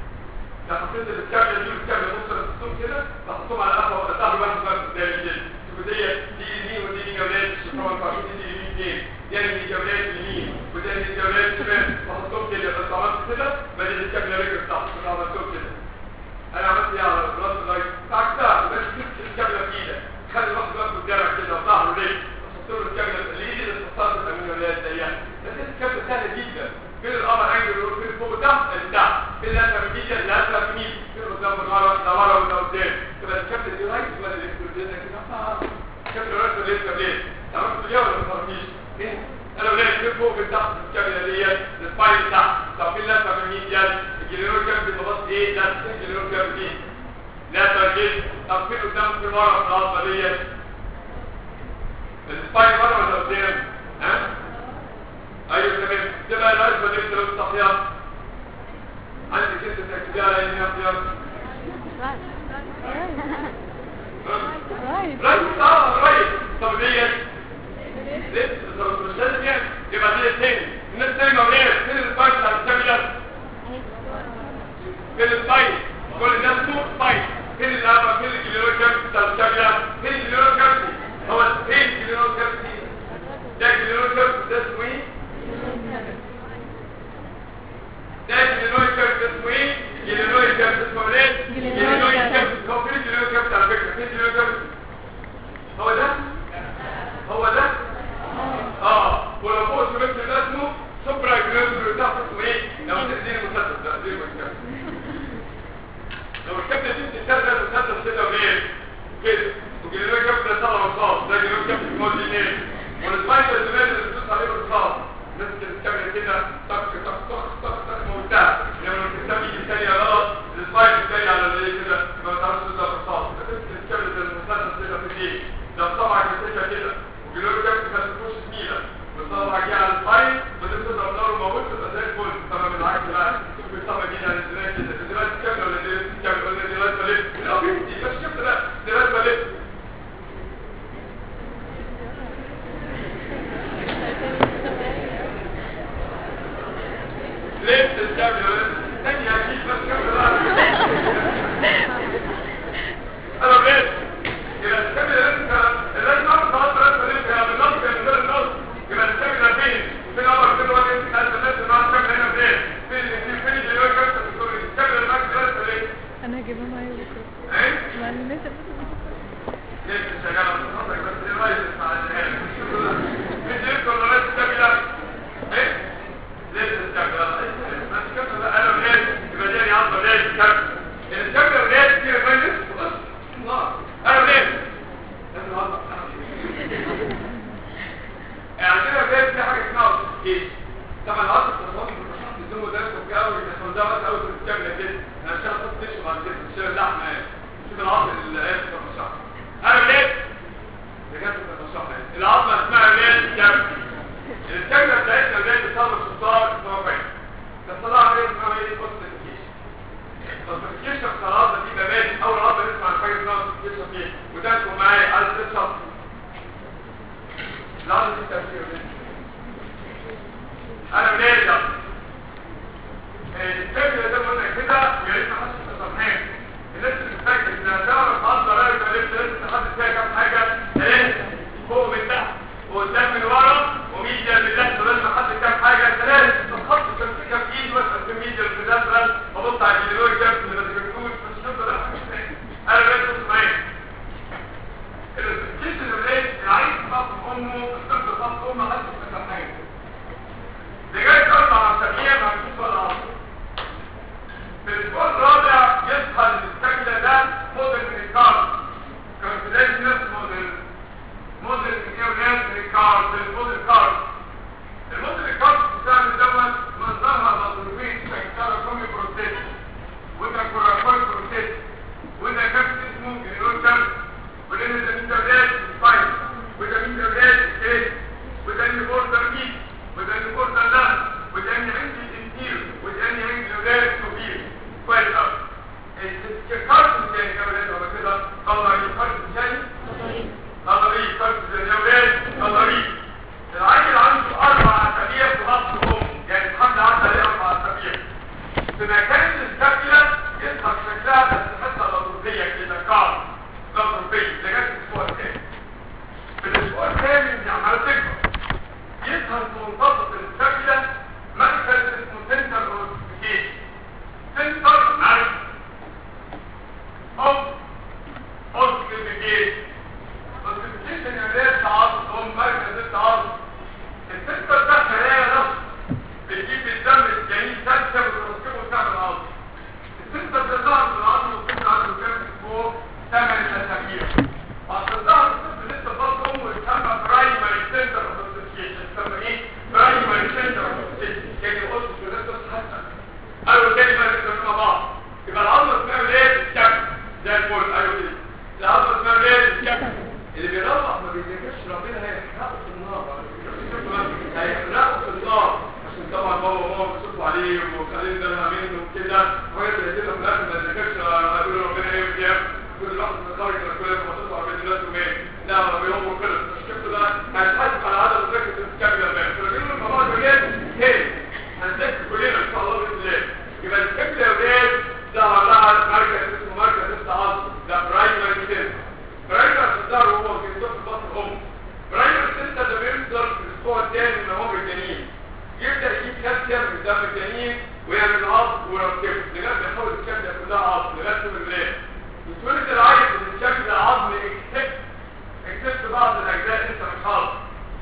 لو حطيت الكابتن دي والكابتن نص الصوت كده بحطهم على قهوه ولا ظهر واحد بس قدامي كده شوف دي دي يمين ودي يمين يا ولاد الشيطان فاهمين دي يمين اثنين دي يمين يا ولاد يمين ودي يمين يا ولاد شمال بحطهم كده بس عملت كده بدل الكابتن رجل تحت كده عملتهم كده انا عملت ايه على راس الرايت عكسها بس جبت الكابتن في ايدك خلي الواحد واقف قدامك كده وظهره ليه تحط له الكابتن اللي يجي للاتصال بتعمل ولاد زيها بس الكابتن سهل جدا فين القمر انجل يقول فين فوق تحت اللي تحت فين الازرق من ايدك الازرق من ايدك فين قدام من ورا ده ورا وده قدام تبقى الكابتن دي رايت ولا اللي يقول كده كده الكابتن رايت ولا لسه ليه عرفت ليه ولا ما تعرفيش فين انا ولاقي فين فوق من تحت الكابتن ديت السباين تحت طب فين الازرق من ايدك الجلينور كابتن ببص ايه ده الجلينور كابتن لا تركيز طب فين قدام في ورا في العضله ديت السباين ورا ولا قدام ها ايوه تمام تبقى العزبه دي لو التحيات عندك انت تكتبي على ان اختيار رايت اه رايت طب ديت لسه طب مش لازم يعني يبقى دي الثاني الناس الثاني مولاد فين السبايس بتاع الكاميرا فين السبايس كل الناس فوق سبايس فين الابا فين الجليرو كاميرا بتاع الكاميرا فين الجليرو كاميرا هو فين الجليرو كاميرا ده الجليرو كاميرا ده اسمه ايه ده الجلينوي كابت اسمه ايه؟ الجلينوي كابت اسمه ايه؟ الجلينوي كابت هو فين الجلينوي كابت على فكرة؟ فين الجلينوي كابت؟ هو ده؟ هو ده؟ اه ولو فوق سمعت ده اسمه سوبرا جلينوي تحت اسمه ايه؟ لو تديني مسدس ده اديني مسدس لو الكابت دي بتشتغل المسدس كده وليه؟ كده والجلينوي كابت ده طلع رصاص ده الجلينوي كابت الموجي ليه؟ والسبايكر زمان اللي بتدوس عليه رصاص ماسك الكاميرا كده طق طق طق طق طق موتها لما الكتاب يجي تاني غلط السلايد التاني على اللي كده ما تعرفش ده بالصوت تمسك الكاميرا المسدس كده في ايه لو طبعا كده كده وبيقولوا له جبت بس تخش زميله والطبعا جه على الفايل وتبدا تضرب له موت تبقى زي الفل طبعا بالعكس بقى شوف الطبعا دي على الزراعه كده الزراعه كامله ولا دي كامله ولا دي لازمه ليه لا دي مش شفت لا دي لازمه ليه ليه تستعمل تاني اكيد بس كامله انا بقيت يبقى الكامل لازم لازم اعرف خلاص لازم ليه يا بالنص يا من غير النص يبقى الكامل فين فين امر كده وقت انت عايز الناس مع الكامل هنا فين فين فين فين اللي هو كامل بتقول الكامل اللي معاك لازم ليه
انا هجيبها معايا بكره
ايه
مع الناس
ليه انت شغال على خاطرك بس ايه رايك مع الناس مش يمكن ولا لازم الكامل ايه ليه الكامل بس كامل انا بقيت يبقى دي يعني عظمه ليه الكامل الكامل ليه كتير مجلس بص الله انا بقيت لازم اطلع عندنا بقى في حاجه اسمها اوتوكيشن طبعا العصر التصامي في التصامي الزوم ده في قوي احنا ده بس اول في الكامله كده انا مش هاخد تشرب بعد كده مش هاخد لحمه يعني شوف العصر اللي قاعد في التصامي انا ليه رجعت في التصامي العظمه اسمها ليه الكامله الكامله بتاعتنا اللي هي بتصور الصار الصوابع الصلاه عليه اسمها ايه اوتوكيشن اوتوكيشن في العظمه دي بماشي اول عظمه نسمع عن حاجه اسمها اوتوكيشن دي وتاخدوا معايا عايز تشرب العظمه دي تفسير انا بنرجع الفكره زي ما قلنا كده ويا ريت نحط التصحيح الناس اللي بتفكر ان تعرف عضله لا يبقى لازم تحدد فيها كام حاجه ثلاثه فوق من تحت وقدام من ورا وميديا من تحت ولازم احدد كام حاجه ثلاثه تحط كام في كام ايد مثلا في ميديا في مثلا وابص على الجلوي كام اللي ما تفكروش بس شوف ده انا بقيت بص معايا الكيس اللي العيش خط امه الطفل خط امه حد يفتكر حاجه لغايه اربع اسابيع ما فيش ولا عصر في الاسبوع الرابع يدخل السكنه ده موديل من الكارد كان في بدايه الناس موديل موديل من ايه وناس من الكارد الموديل كارد الموديل الكارد بتعمل دوت منظرها مضروبين شكلها كومي بروتيت وده كوراكوي بروتيت وده كبس اسمه جنيرون كبس ولان ده مين ده سبايس وده مين ده ايه وده اللي بوردر ميت وده اللي بوردر لا وده اللي عندي الانتير وده اللي عندي الولاد كبير كويس قوي الكارت الثاني كمان هو كده قمري الكارت الثاني قمري الكارت الثاني ولاد قمري العيل عنده اربع اسابيع في بطن امه يعني الحمل عدى عليه اربع اسابيع في مكان السكله يظهر شكلها بس حته لطرفيه كده كارت لطرفيه لغايه الاسبوع الثاني في الاسبوع الثامن دي عماله تكبر يظهر في منتصف السكله مركز اسمه سنتر اوسيفيكيشن سنتر معرفه او اوسيفيكيشن اوسيفيكيشن يعني ايه التعاطف هو مركز التعاطف السنتر ده خلايا نفسه بتجيب الدم الجنين سلسله وتركبه وتعمل عظم السنتر ده ظهر في العظم والطفل عنده كام اسبوع ثمان اسابيع بعد ظهر الطفل لسه بطن امه يسمى برايمري سنتر اوف اوسيفيكيشن يسمى ايه؟ برايمري سنتر اوف اوسيفيكيشن يعني قلت ولسه حسن قالوا تاني بقى نقدر مع بعض يبقى العظمه اسمها ايه؟ الكبد زي الفل ايوه كده العظمه اسمها ايه؟ الكبد اللي بيروح ما بيذاكرش ربنا هيحرقه في النار هيحرقه في النار عشان طبعا بابا وماما بيصرفوا عليه وخليه ده منه وكده وحاجات زي كده في الاخر ما يذاكرش هيقولوا ربنا ايه وكده كل لحظه بتخرج من الكليه لما تطلع من الناس ومين لا ما بيهم وكده شفت ده هيتحاسب على عدد مذاكره الكامله بقى فاكرين الموضوع ده جاي هي هنذاكر كلنا ان شاء الله باذن الله يبقى الكامله يا ولاد ده لها مركز اسمه مركز التعاطف ده برايمري سيستم برايمري الظهر هو بيصير في بطن الام برايمري سيستم ده بيصدر في الاسبوع الثاني من عمر الجنين يبدا يجيب كالسيوم من دم الجنين ويعمل عظم ويركبه لغايه ما يحول الكامله كلها عظم لغايه ما الولاد يتولد العيل من الشكل عظم اكسبت اكسبت بعض الاجزاء لسه مش عظم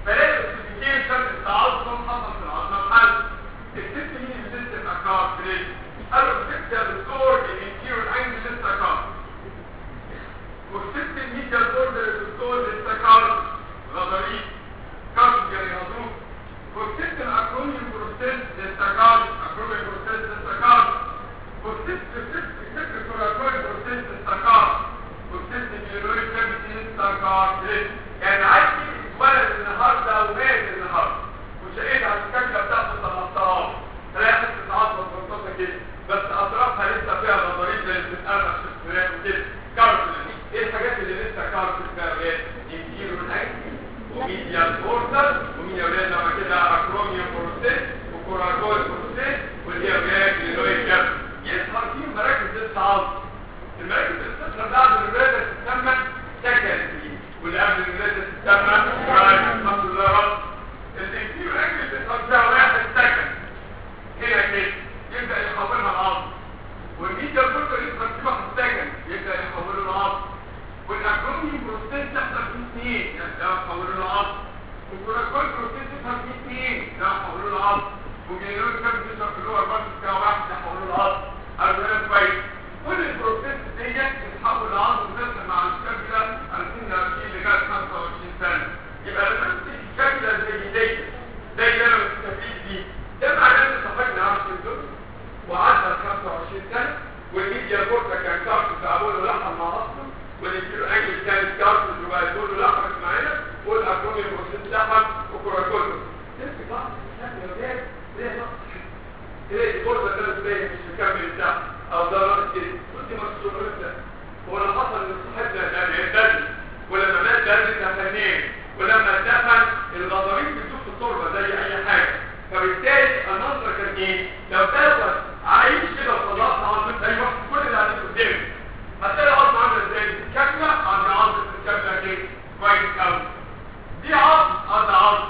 كارتليج يعني عايز ولد النهارده ومات النهارده وشقيت على الكاميرا بتاعته 15 تلاقي حته عظمه منطقه كده بس اطرافها لسه فيها غضاريف زي اللي بتتقرش في الفراخ وكده كارتليج ايه الحاجات اللي لسه كارتليج فيها ولاد يمكيرو الاكل وميديال بورتال ومين يا ولاد لما كده اكروميوم بروستيت وكوراكول بروستيت واللي هي ولاد لينوي كاب يظهر فيهم مراكز لسه عظم المراكز اللي بعد الولاده تسمى سكندري واللي قبل الولاده تسمى برايمري الحمد لله يا رب الانتيريور انجل بتظهر فيها واحد سكند هنا كده يبدا يحولها العظم والميديال بورتال يظهر فيه واحد سكند يبدا يحوله العظم والاكروميوم بروستيت تحصل فيه اثنين يعني ده يحوله العظم والكوراكول بروستيت تظهر فيه اثنين ده يحوله العظم وجينيرون كاب تظهر في اللور بارت بتاع واحد يحوله العظم أرجونا كويس كل البروسيس ديت بتتحول لعظم بتدخل مع الكابيلا على سن 20 لغايه 25 سنه يبقى لما تمسك الكابيلا زي دي زي اللي انا مستفيد بيه ده معناه ان صاحبنا عرف الدكتور وعدى ال 25 سنه والميديا بورتا كان كارت فابوله لحم مع اصله والانتيرو انجل كانت كارت وبقى يقول له لحمت معانا والاكرومي بروسيس لحم وكوراكولو تمسك لحظه ثانيه ولاد ليه نقص تلاقي الغربة ده ازاي مش مكمل بتاع او ده رأس كده كنت مكسور انت هو اللي حصل ان صاحبنا كان يهتدي ولما مات ده لسه فنان ولما اتدفن الغضاريف بتشوف في التربه زي اي حاجه فبالتالي المنظر كان ايه؟ لو تاخد عايش كده وطلعت عظمه اي واحد كل اللي عليك قدامك هتلاقي عظمه عامله ازاي؟ كامله عند عظمه الكامله كده كويس قوي دي عظم عند عظم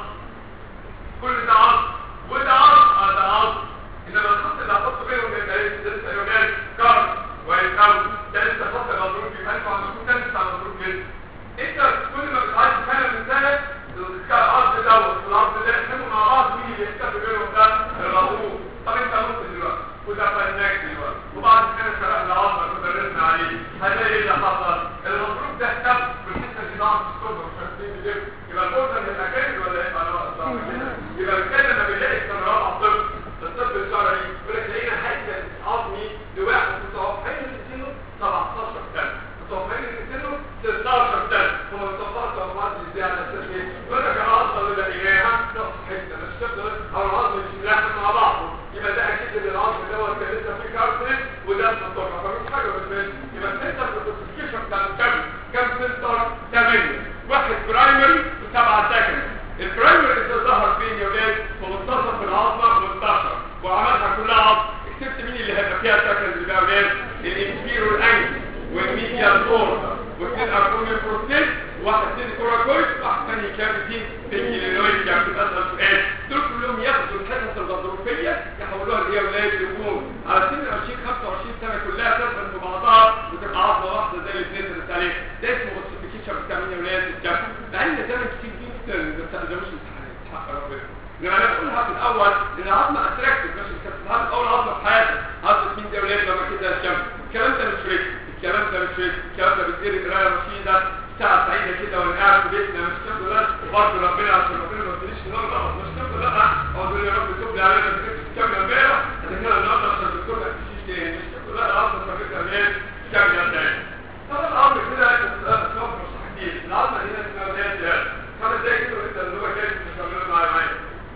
كل ده عظم وده عظم عند عظم انما الخط اللي هحطه بينهم يبقى ايه لسه يومين كار ويتاو ده لسه خط مضروب في مالك وعندكم ده لسه مضروب كده انت كل ما بتعدي سنه من سنه العرض دوت والعرض ده يحكموا مع بعض مين اللي يكتب بينهم ده الغضروف طب انت ممكن دلوقتي وده فناك دلوقتي وبعد كده شرحنا عظمك ودرسنا عليه هتلاقي ايه اللي حصل الغضروف ده اختفى والحته دي ضاعت في الكوبا مش عارفين بيجيب يبقى الكوبا من الاكل ولا ايه انا بقى يبقى بالتالي لما بنلاقي استمرار على الطب الطب الشرعي يقول لك لقينا حته عظمي لواحد متوقعين ان سنه 17 سنه متوقعين ان سنه 16 سنه هم متوقعين توقعات ازاي على اساس ايه؟ يقول لك العظمه اللي لقيناها نقص حته مش تقدر او العظم مش ملاحق مع بعضه يبقى ده اكيد ان العظم دوت كان لسه فيه كارتريج وده في الطرف فمش حاجه بتبان يبقى السنتر كلاسيفيكيشن بتاع الكابل كام سنتر؟ 8 واحد برايمري وسبعه سكندري البرايمري اللي ظهر فين يا ولاد في منتصف العظمه 18 وعملها كلها عظم اكتبت مين اللي هيبقى فيها سكند اللي بقى ولاد الانفيرور انجل والميديال اورتا واثنين اركونيوم بروستيت وواحد تاني كوراكويد وواحد تاني كافيتي بنجلينويد كافيتي اسال سؤال دول كلهم ياخدوا الحصص الغضروفيه يحولوها اللي هي ولاد يكون على سن 20 25 سنه كلها تدخل في بعضها وتبقى عظمه واحده زي الاثنين اللي عليه ده اسمه اوسيفيكيشن بتاع مين يا ولاد الكافيتي مع ان ده كتير جدا بس ده مش امتحانات حق ربنا لما انا بقولها في الاول ان العظمه اتراكتيف مش كانت اول عظمه في حياتك عظمه مين دي ولاد لما كده الكم الكلام ده مش ريك الكلام ده مش ريك الكلام ده بتدير قرايه رشيده ساعه سعيده كده وانا قاعد في بيتنا مش كده لا وبرضه ربنا عشان ربنا ما تديش نار الارض مش كده لا اقول يا رب تب لي علينا ما تكتبش كام امبارح انا كده النهارده عشان الدكتور ما تشيش تاني مش كده لا العظمه ثابته ولاد كام يوم تاني طب الامر كده الاسباب مش كتير العظمه هنا اسمها ولاد خمس دقايق كده وانت اللي هو جاي مش هتعملوا معايا معايا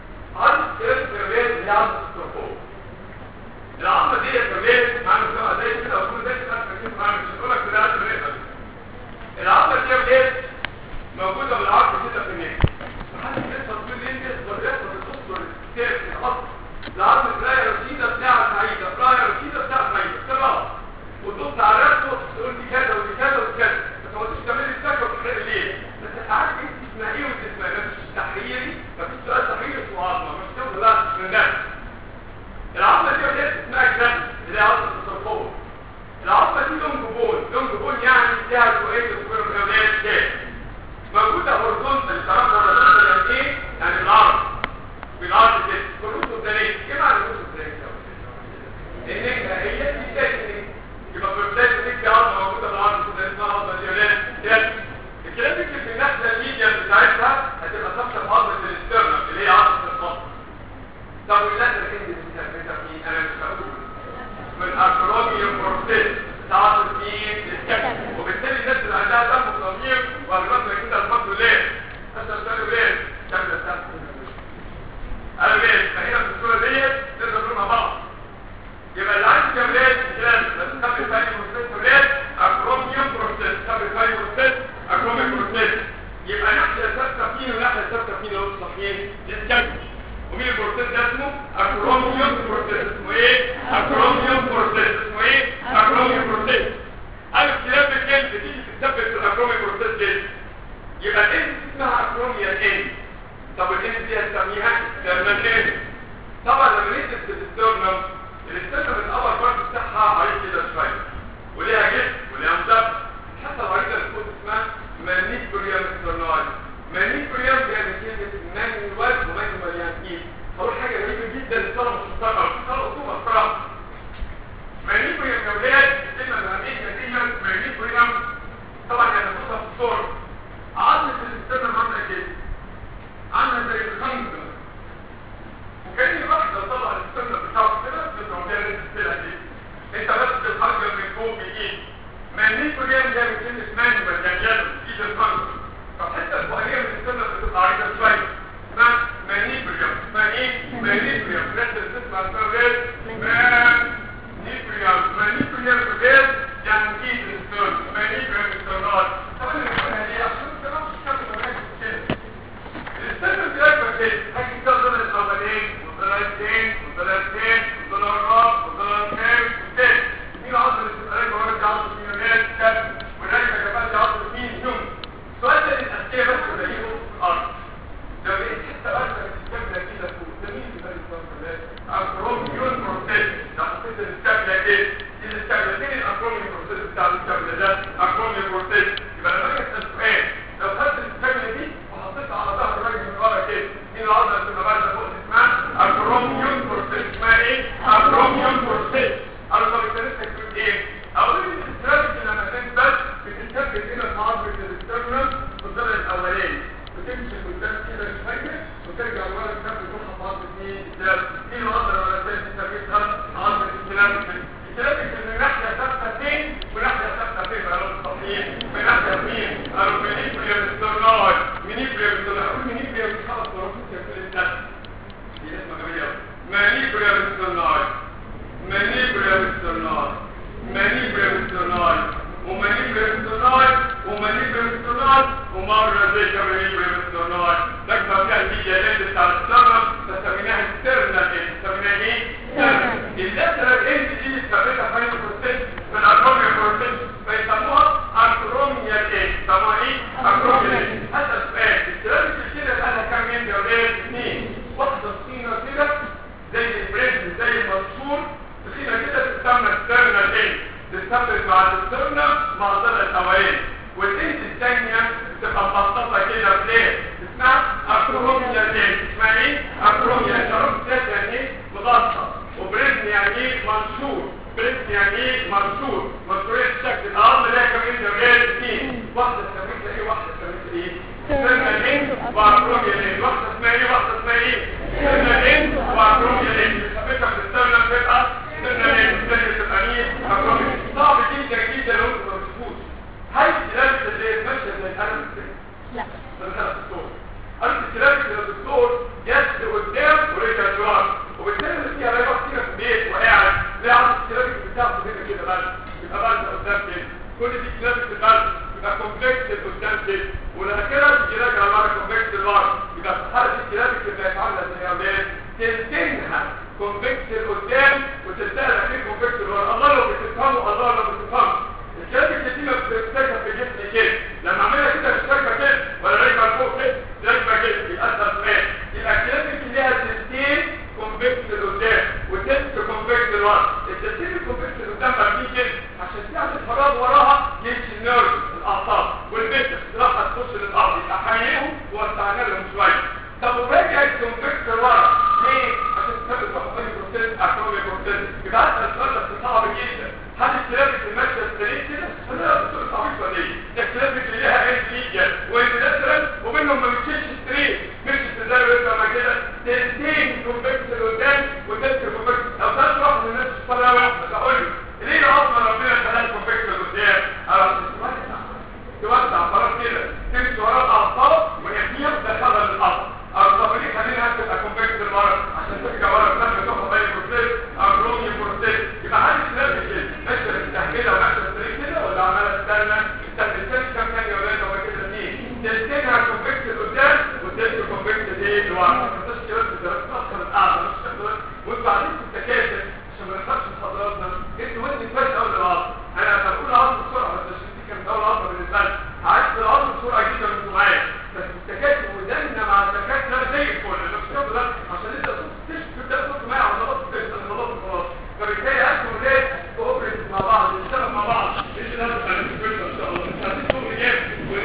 عظم كده كمان هي عظمه التروفوم العظمه دي كمان عامل سبع زي كده وكل ده كده فاكرين معايا مش هقول لك ده الرئه العظمه دي ولاد موجوده بالعرض كده في النص محدش لسه تقول لي انت الرئه بتبص للكتاب في الخط العظم الرايه رشيده بتاعه سعيده الرايه رشيده بتاعه سعيده تمام وتبص على راسه تقول دي كذا ودي كذا ودي كذا بس ما تقولش تعملي السكه وتحرق ليه بس عارف انت اسمها ايه وانت اسمها ايه مش تحريري مفيش سؤال تحريري اسمه عظمه مش تقول لا من ده العظمه دي ولاد اسمها كذا اللي هي عظمه الصرفوه العظمه دي لونج بون لونج بون يعني فيها كويس وكل الاولاد كده موجوده هورزونتال الكلام ده هورزونتال يعني ايه؟ يعني بالعرض بالعرض كده كروس ده ليه؟ ايه معنى كروس ده النجمه هي دي تكنيك يبقى في بدايه النجمه عظمه موجوده بالعرض كده اسمها عظمه دي ولاد الكلام اللي في الناحيه الميديا بتاعتها هتبقى ثابته في عظمه الاسترنم اللي هي عظمه الخط طب والناس اللي كانت بتثبتها مين انا مش هقول من اكروميوم بروستيت تعرف مين الكتف وبالتالي الناس اللي عندها دم ضمير وبعد ما كده الفصل ليه حتى الثاني ليه كمل الثاني قالوا ليه فهنا في الصوره ديت نقدر نقول مع بعض يبقى اللي عايز كاملات كلام بس تسمي ثاني بروسيس ولاد اكروميوم بروسيس تسمي ثاني بروسيس اكروميوم بروسيس يبقى ناحيه ثابته فين وناحيه ثابته فين لو صحيحين ديسكشن ومين البروسيس ده اسمه اكروميوم بروسيس اسمه ايه اكروميوم بروسيس اسمه ايه اكروميوم بروسيس قالوا الكلام بالكلمه دي بتثبت في الاكروميوم بروسيس دي يبقى الان اسمها اكروميا ان طب الان دي هنسميها ترمنين طبعا لما نيجي في الاستورنم الاستورنم الاول برضه بتاعها عريض كده شويه وليها جسم وليها مدب حتى العريضه اللي فوق اسمها مانيكوريوم ستورناي مانيكوريوم يعني كلمه مانوال ومانوال يعني ايه اول حاجه غريبه جدا الطلبه مش مستوعبه الطلبه اصول افكار مانيكوريوم يا ولاد كلمه الامريكيه دي مانيكوريوم طبعا هناخدها في الصوره عظمه الاستورنم عامله كده عامله زي الخنجر وكأني واحدة طلع السنة بتاعه كده بتضرب بيها السلسلة دي انت بس الحاجة من فوق بايد ما نيكو جاي ده من كلمة مانوال يعني يد ايد الخنجر فالحتة الفوقانية من السنة بتبقى عريضة شوية اسمها مانيبريوم اسمها ايه؟ مانيبريوم الناس اللي بتسمع اسمها غير مانيبريوم مانيبريوم غير يعني ايد السنة مانيبريوم السنات طبعا الفوقانية دي عشان كده مش كده كده الاستنى بتاعك كده هاجي كده ضمن الاولين والثلاثين والثلاثين والثلاث الرابع والثلاث الخامس والسادس مين عصر الاستقرار جوار دي عصر مين ولاد كام والراجل يا جماعه دي عصر مين يوم السؤال ده الاسئله بس بلاقيه في الارض لو لقيت حته ارض الكامله كده فوق ده مين اللي بقى الكامله اكروميون بروسيس ده حطيت الكامله كده الكامله فين الاكروميون بروسيس بتاع الكامله ده اكروميون بروسيس يبقى لما اجي اسال سؤال لو خدت الكامله دي وحطيتها على ظهر الراجل من ورا كده مين العضله اللي بتبقى بارده فوق اسمها اكروميون بروسيس اسمها ايه اكروميون بروسيس انا طب انت لسه بتقول ايه اقول لك الاستراتيجي لما كانت بس بتتثبت هنا في عضله الاسترنم في الضلع الاولاني وتمشي قدام كده شويه وترجع لورا تثبت روحها في عضله ايه الجلد دي العضله ولا ازاي تثبتها عضله الجلد الجلد من ناحيه ثابته فين وناحيه ثابته فين بقى الصحيح من ناحيه فين قالوا منيبريم استرناي منيبريم استرناي اقول منيبريم مش خلاص مربوط في الانسان دي اسمها جميله منيبريم استرناي منيبريم استرناي منيبريم استرناي ومنيبريم استرناي ومنيبريم استرناي ومرة زي منيبريم استرناي لكن ما كان في جلاد بتاع السرم فسميناها السرنا ايه سميناها ايه سرنا اللاترال اند دي ثابته فاين بروسيس من اكروميا بروسيس فيسموها اكروميا ايه سموها ايه اكروميا ايه هذا السؤال السؤال كده بقى لها كام يوم يا ولاد اثنين واحده صينه كده زي البريد زي المنصور تخينه كده تسمى السرنا ايه تثبت مع السرنا مع ضلع الاولاني والانت الثانيه بتبقى مبسطه كده بليه اسمها اكروميا ايه اسمها ايه اكروميا شرط يعني ايه مبسط وبريزن يعني ايه منشور بريزن يعني ايه منشور منشورية الشكل الارض لها كمان جمعية اثنين واحدة سميتها ايه واحدة سميتها ايه سميتها ايه واكروميا ايه واحدة اسمها ايه واحدة اسمها ايه سميتها ايه واكروميا ايه سميتها في السنة بتبقى سميتها ايه الثانية تبقى ايه اكروميا صعب جدا جدا لو انتوا ما بتشوفوش هل الكلاب اللي ماشية زي القلم
لا
بالخلف الصوت قلت الكلاب اللي الدكتور جت قدام ورجع لورا وبالتالي اللي فيها رايبه كتير في البيت وقاعد لا عارف الكلاب اللي بتاخد هنا كده بس يبقى بس قدام كده كل دي كلاب بتبقى يبقى كومبلكس قدام كده ولما كده تيجي راجع لورا كومبلكس لورا يبقى في حاله الكلاب اللي بتبقى عامله زي اولاد تلتينها كومبلكس لقدام وتلتها في كومبلكس لورا الله لو بتفهموا الله لو بتفهموا الكلاب اللي دي ما بترتكب في جسمي كده لما اعملها كده مش راكبه كده ولا راكبه لفوق كده راكبه كده يبقى سؤال يبقى الكلاب اللي ليها تلتين كونفكس لقدام وتلت كونفكس لورا التلتين الكونفكس لقدام مبني كده عشان تعمل فراغ وراها يمشي النيرف الاعصاب والبيت راح تخش للارض يبقى حييهم ووسعنا لهم شويه كونفكت لقدام والتاني كونفكت ايه لورا ما تنساش كده في الدراسه اكتر من قاعده مش كده وانتوا قاعدين في التكاتك عشان ما نخافش من حضراتنا انتوا ودي كويس قوي للعصر انا بقول العصر بسرعه بس عشان دي كانت اول عصر بالنسبه لي عايز العصر